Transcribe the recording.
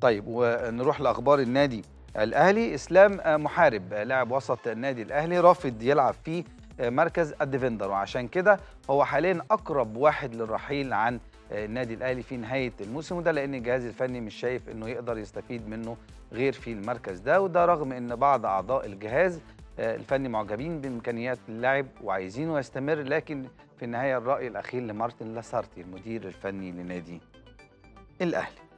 طيب ونروح لاخبار النادي الاهلي اسلام محارب لاعب وسط النادي الاهلي رافض يلعب في مركز الديفندر وعشان كده هو حاليا اقرب واحد للرحيل عن النادي الاهلي في نهايه الموسم وده لان الجهاز الفني مش شايف انه يقدر يستفيد منه غير في المركز ده وده رغم ان بعض اعضاء الجهاز الفني معجبين بامكانيات اللاعب وعايزينه يستمر لكن في النهايه الراي الاخير لمارتن لاسارتي المدير الفني لنادي الاهلي